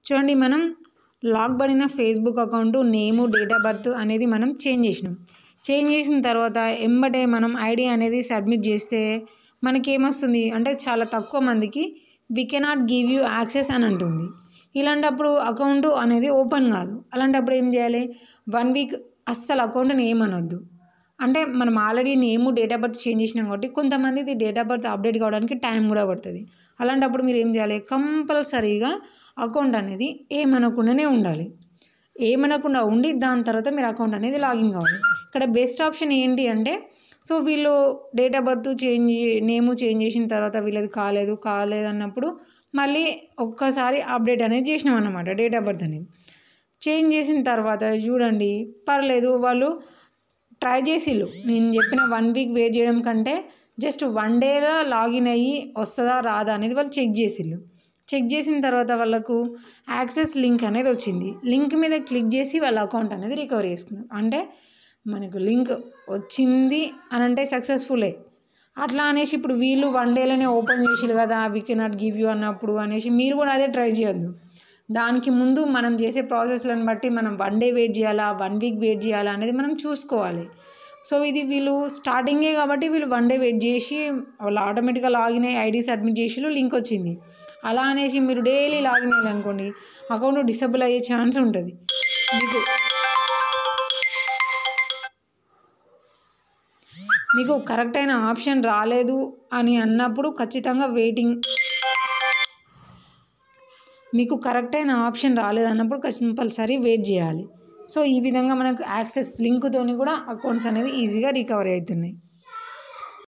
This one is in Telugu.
చూడండి మనం లాక్ పడిన Facebook account name date of birth అనేది మనం చేంజ్ చేసినాం చేంజ్ చేసిన తర్వాత ఎంబటే మనం ఐడి అనేది సబ్మిట్ చేస్తే మనకి ఏమొస్తుంది అంటే చాలా తక్కువ మందికి we cannot give you access అని అంటుంది ఇలాంటప్పుడు అకౌంట్ అనేది ఓపెన్ కాదు అలాంటప్పుడు ఏం చేయాలి వన్ వీక్ అస్సలు అకౌంట్ నేమ్ అనొద్దు అంటే మనం already name date of birth change చేసినాం కాబట్టి కొంతమందిది డేట్ ఆఫ్ బర్త్ అప్డేట్ కావడానికి టైం కూడా పడుతుంది అలాంటప్పుడు మీరు ఏం చేయాలి కంపల్సరీగా అకౌంట్ అనేది ఏమనకుండానే ఉండాలి ఏమనకుండా ఉండి దాని తర్వాత మీరు అకౌంట్ అనేది లాగిన్ కావాలి ఇక్కడ బెస్ట్ ఆప్షన్ ఏంటి అంటే సో వీళ్ళు date of birth change name change చేసిన తర్వాత వీళ్ళది కాలేదు కాలేదు అన్నప్పుడు మళ్ళీ ఒక్కసారి అప్డేట్ అనేది చేసినాం అన్నమాట డేట్ ఆఫ్ బర్త్ అనేది చేంజ్ చేసిన తర్వాత చూడండి పర్లేదు వాళ్ళు ట్రై చేసిళ్ళు నేను చెప్పిన వన్ వీక్ వెయిట్ చేయడం కంటే జస్ట్ వన్ డేలో లాగిన్ అయ్యి వస్తుందా రాదా అనేది వాళ్ళు చెక్ చేసిళ్ళు చెక్ చేసిన తర్వాత వాళ్ళకు యాక్సెస్ లింక్ అనేది వచ్చింది లింక్ మీద క్లిక్ చేసి వాళ్ళ అకౌంట్ అనేది రికవర్ చేసుకున్నారు అంటే మనకు లింక్ వచ్చింది అని అంటే సక్సెస్ఫుల్లే అట్లా అనేసి ఇప్పుడు వీళ్ళు వన్ డేలోనే ఓపెన్ చేసిరు కదా వీ కెనాట్ గివ్ యూ అన్నప్పుడు అనేసి మీరు కూడా అదే ట్రై చేయొద్దు దానికి ముందు మనం చేసే ప్రాసెస్లను బట్టి మనం వన్ డే వెయిట్ చేయాలా వన్ వీక్ వెయిట్ చేయాలా అనేది మనం చూసుకోవాలి సో ఇది వీళ్ళు స్టార్టింగే కాబట్టి వీళ్ళు వన్ డే వెయిట్ చేసి వాళ్ళు ఆటోమేటిక్గా లాగిన్ అయ్యి ఐడి సబ్మిట్ చేసి లింక్ వచ్చింది అలా అనేసి మీరు డైలీ లాగిన్ అయ్యారనుకోండి అకౌంట్ డిసబుల్ అయ్యే ఛాన్స్ ఉంటుంది మీకు మీకు కరెక్ట్ అయిన ఆప్షన్ రాలేదు అని అన్నప్పుడు ఖచ్చితంగా వెయిటింగ్ మీకు కరెక్ట్ అయిన ఆప్షన్ రాలేదు అన్నప్పుడు కంపల్సరీ వెయిట్ చేయాలి సో ఈ విధంగా మనకు యాక్సెస్ లింక్తోని కూడా అకౌంట్స్ అనేది ఈజీగా రికవరీ అవుతున్నాయి